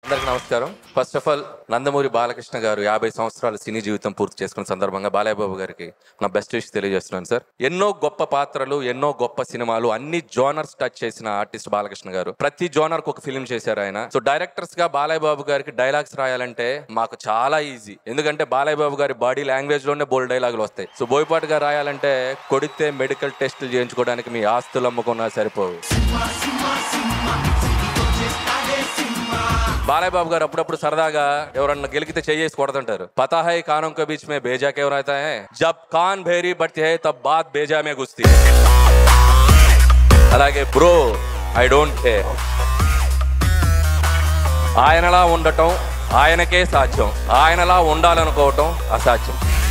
అందరికి నమస్కారం first of all Nandamuri Balakrishna garu యాభై సంవత్సరాల సినీ జీవితం పూర్తి చేసుకున్న సందర్భంగా బాలయ్య బాబు గారికి నా బెస్ట్ విష్ తెలియజేస్తున్నాను సార్ ఎన్నో గొప్ప పాత్రలు ఎన్నో గొప్ప సినిమాలు అన్ని జోనర్స్ టచ్ చేసిన ఆర్టిస్ట్ బాలకృష్ణ గారు ప్రతి జోనర్ కు ఒక ఫిల్మ్ చేశారు ఆయన సో డైరెక్టర్స్ గా బాలయ్య బాబు గారికి డైలాగ్స్ రాయాలంటే మాకు చాలా ఈజీ ఎందుకంటే బాలయ్య బాబు గారి బాడీ లాంగ్వేజ్ లోనే బోల్డ్ డైలాగులు వస్తాయి సో బోయపాటుగా రాయాలంటే కొడితే మెడికల్ టెస్టులు చేయించుకోవడానికి మీ ఆస్తులు అమ్ముకున్నా సరిపోవు బాలయ్య బాబు గారు అప్పుడప్పుడు సరదాగా ఎవరన్నా గెలికితే చేయేసి కొడుతుంటారు పతా హై కానం కే బీచ్ మే బేజా కేవ్ रहता है జబ్ కాన్ భేరీ బట్టి హై తబ్ బాత్ బేజా మే గుస్తీ అలాగే బ్రో ఐ డోంట్ కేర్ ఆయనలా ఉండటం ఆయనకే సాధ్యం ఆయనలా ఉండాలనుకోవటం అసాధ్యం